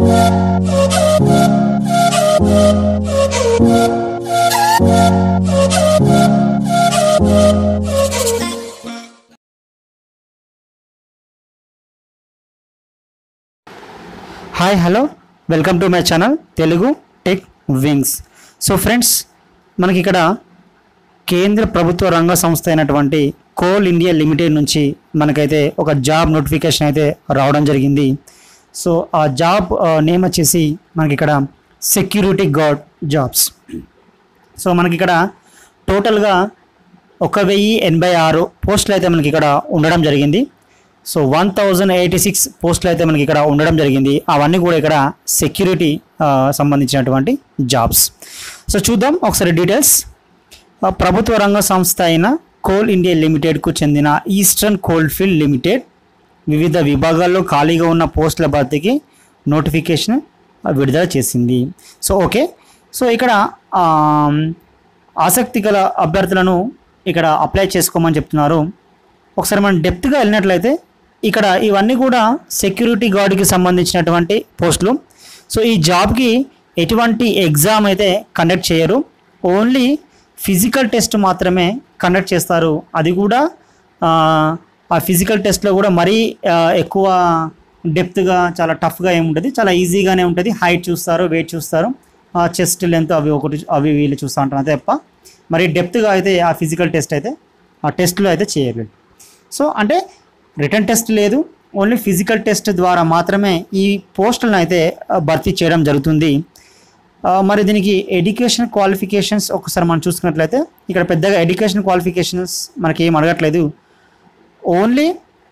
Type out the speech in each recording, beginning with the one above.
Hi hello welcome to my channel Telugu tech wings so friends మనకి ఇక్కడ కేంద్ర ప్రభుత్వ రంగ సంస్థ అయినటువంటి కోల్ ఇండియా లిమిటెడ్ నుంచి మనకైతే ఒక జాబ్ నోటిఫికేషన్ అయితే రావడం జరిగింది సో ఆ జాబ్ నేమ్ వచ్చేసి మనకి ఇక్కడ సెక్యూరిటీ గార్డ్ జాబ్స్ సో మనకి ఇక్కడ టోటల్గా ఒక వెయ్యి ఎనభై ఆరు పోస్టులు అయితే మనకి ఇక్కడ ఉండడం జరిగింది so one thousand eighty six పోస్టులు అయితే మనకి ఇక్కడ ఉండడం జరిగింది అవన్నీ కూడా ఇక్కడ సెక్యూరిటీ ఆ, సంబంధించినటువంటి జాబ్స్ సో చూద్దాం ఒకసారి డీటెయిల్స్ ఆ, ప్రభుత్వ రంగ సంస్థ అయిన కోల్ ఇండియా లిమిటెడ్కు చెందిన ఈస్టర్న్ కోల్ఫీల్డ్ లిమిటెడ్ వివిధ విభాగాల్లో ఖాళీగా ఉన్న పోస్టుల భర్తీకి నోటిఫికేషన్ విడుదల చేసింది సో ఓకే సో ఇక్కడ ఆ, ఆసక్తి గల అభ్యర్థులను ఇక్కడ అప్లై చేసుకోమని చెప్తున్నారు ఒకసారి మనం డెప్త్గా వెళ్ళినట్లయితే ఇక్కడ ఇవన్నీ కూడా సెక్యూరిటీ గార్డ్కి సంబంధించినటువంటి పోస్టులు సో ఈ జాబ్కి ఎటువంటి ఎగ్జామ్ అయితే కండక్ట్ చేయరు ఓన్లీ ఫిజికల్ టెస్ట్ మాత్రమే కండక్ట్ చేస్తారు అది కూడా ఆ, ఆ ఫిజికల్ టెస్ట్లో కూడా మరీ ఆ, ఎక్కువ డెప్త్గా చాలా టఫ్గా ఏముంటుంది చాలా ఈజీగానే ఉంటుంది హైట్ చూస్తారు వెయిట్ చూస్తారు చెస్ట్ లెంత్ అవి ఒకటి అవి వీళ్ళు చూస్తూ ఉంటారు అంతే తప్ప మరి డెప్త్గా అయితే ఆ ఫిజికల్ టెస్ట్ అయితే ఆ టెస్ట్లో అయితే చేయలేదు సో అంటే రిటర్న్ టెస్ట్ లేదు ఓన్లీ ఫిజికల్ టెస్ట్ ద్వారా మాత్రమే ఈ పోస్టులను అయితే ఆ, భర్తీ చేయడం జరుగుతుంది ఆ, మరి దీనికి ఎడ్యుకేషన్ క్వాలిఫికేషన్స్ ఒకసారి మనం చూసుకున్నట్లయితే ఇక్కడ పెద్దగా ఎడ్యుకేషన్ క్వాలిఫికేషన్స్ మనకి ఏం అడగట్లేదు ఓన్లీ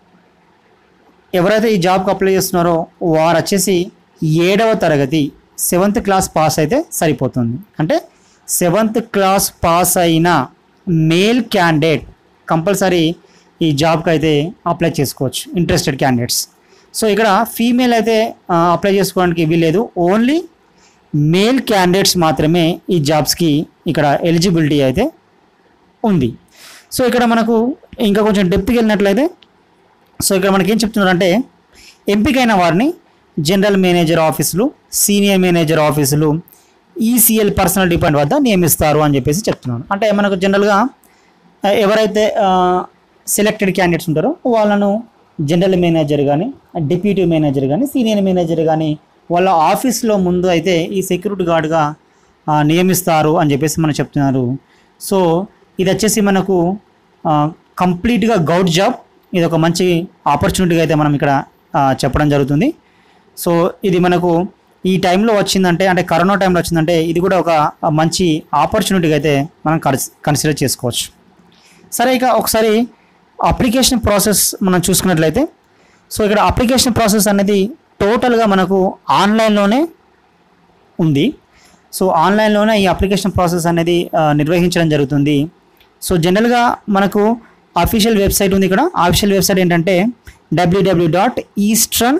ఎవరైతే ఈ జాబ్కి అప్లై చేస్తున్నారో వారు వచ్చేసి ఏడవ తరగతి సెవెంత్ క్లాస్ పాస్ అయితే సరిపోతుంది అంటే సెవెంత్ క్లాస్ పాస్ అయిన మేల్ క్యాండిడేట్ కంపల్సరీ ఈ జాబ్కి అయితే అప్లై చేసుకోవచ్చు ఇంట్రెస్టెడ్ క్యాండిడేట్స్ సో ఇక్కడ ఫీమేల్ అయితే ఆ, అప్లై చేసుకోవడానికి వీల్లేదు ఓన్లీ మేల్ క్యాండిడేట్స్ మాత్రమే ఈ జాబ్స్కి ఇక్కడ ఎలిజిబిలిటీ అయితే ఉంది సో ఇక్కడ మనకు ఇంకా కొంచెం డెప్త్కి వెళ్ళినట్లయితే సో ఇక్కడ మనకి ఏం చెప్తున్నారంటే ఎంపికైన వారిని జనరల్ మేనేజర్ ఆఫీసులు సీనియర్ మేనేజర్ ఆఫీసులు ఈసీఎల్ పర్సనల్ డిపార్ట్మెంట్ వద్ద నియమిస్తారు అని చెప్పేసి చెప్తున్నాను అంటే మనకు జనరల్గా ఆ, ఎవరైతే సెలెక్టెడ్ క్యాండిడేట్స్ ఉంటారో వాళ్ళను జనరల్ మేనేజర్ కానీ డిప్యూటీ మేనేజర్ కానీ సీనియర్ మేనేజర్ కానీ వాళ్ళ ఆఫీస్లో ముందు అయితే ఈ సెక్యూరిటీ గార్డ్గా ఆ, నియమిస్తారు అని చెప్పేసి మనం చెప్తున్నారు సో ఇది వచ్చేసి మనకు కంప్లీట్గా గౌడ్ జాబ్ ఇది ఒక మంచి ఆపర్చునిటీగా అయితే మనం ఇక్కడ ఆ, చెప్పడం జరుగుతుంది సో ఇది మనకు ఈ టైంలో వచ్చిందంటే అంటే కరోనా టైంలో వచ్చిందంటే ఇది కూడా ఒక మంచి ఆపర్చునిటీగా అయితే మనం కన్సిడర్ చేసుకోవచ్చు సరే ఇక ఒకసారి అప్లికేషన్ ప్రాసెస్ మనం చూసుకున్నట్లయితే సో ఇక్కడ అప్లికేషన్ ప్రాసెస్ అనేది టోటల్గా మనకు ఆన్లైన్లోనే ఉంది సో ఆన్లైన్లోనే ఈ అప్లికేషన్ ప్రాసెస్ అనేది ఆ, నిర్వహించడం జరుగుతుంది సో జనరల్గా మనకు అఫీషియల్ వెబ్సైట్ ఉంది ఇక్కడ అఫీషియల్ వెబ్సైట్ ఏంటంటే WWW dot eastern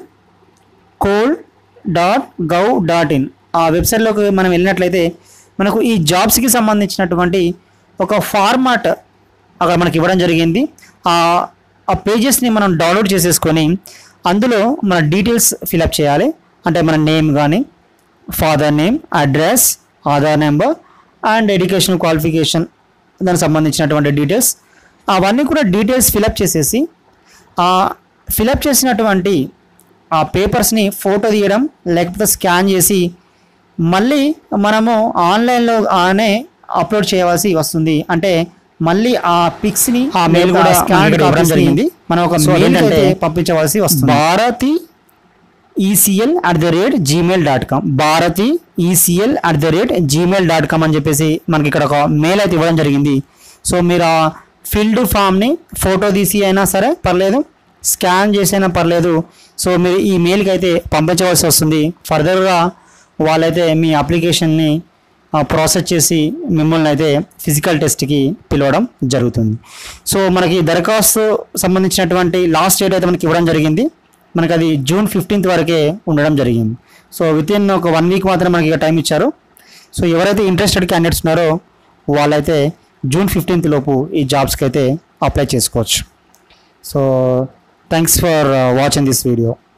coal dot gov dot in ఆ వెబ్సైట్లోకి మనం వెళ్ళినట్లయితే మనకు ఈ జాబ్స్కి సంబంధించినటువంటి ఒక ఫార్మాట్ అక్కడ మనకి ఇవ్వడం జరిగింది ఆ ఆ పేజెస్ని మనం డౌన్లోడ్ చేసేసుకొని అందులో మన డీటెయిల్స్ ఫిలప్ చేయాలి అంటే మన నేమ్ కానీ father name address Aadhaar number and education qualification దానికి సంబంధించినటువంటి డీటెయిల్స్ అవన్నీ కూడా డీటెయిల్స్ ఫిలప్ చేసేసి ఆ ఫిలప్ చేసినటువంటి ఆ పేపర్స్ని ఫోటో తీయడం లేకపోతే స్కాన్ చేసి మళ్ళీ మనము ఆన్లైన్లో ఆనే అప్లోడ్ చేయవలసి వస్తుంది అంటే మళ్ళీ ఆ పిక్స్ ని ఆ mail కూడా స్కాన్ మనకి ఇవ్వడం జరిగింది. మనం ఒక So మెయిల్ అదేంటంటే అయితే పంపించవలసి వస్తుంది Bharati ECL at the rate Gmail dot com Bharati ECL at the rate Gmail dot com అని చెప్పేసి మనకి ఇక్కడ ఒక మెయిల్ అయితే ఇవ్వడం జరిగింది సో మీరు ఆ ఫిల్డ్ ఫామ్ని ఫోటో తీసి అయినా సరే పర్లేదు స్కాన్ చేసి అయినా పర్లేదు సో మీరు ఈ మెయిల్కి అయితే పంపించవలసి వస్తుంది ఫర్దర్గా వాళ్ళైతే మీ అప్లికేషన్ని ప్రాసెస్ చేసి మిమ్మల్ని అయితే ఫిజికల్ టెస్ట్కి పిలవడం జరుగుతుంది సో మనకి దరఖాస్తు సంబంధించినటువంటి లాస్ట్ డేట్ అయితే మనకి ఇవ్వడం జరిగింది మనకి అది జూన్ ఫిఫ్టీన్త్ వరకే ఉండడం జరిగింది సో విత్ ఇన్ ఒక వన్ వీక్ మాత్రం మనకి ఇక టైం ఇచ్చారు సో ఎవరైతే ఇంట్రెస్టెడ్ క్యాండిడేట్స్ ఉన్నారో వాళ్ళైతే జూన్ ఫిఫ్టీన్త్ లోపు ఈ జాబ్స్కి అయితే అప్లై చేసుకోవచ్చు so thanks for watching this video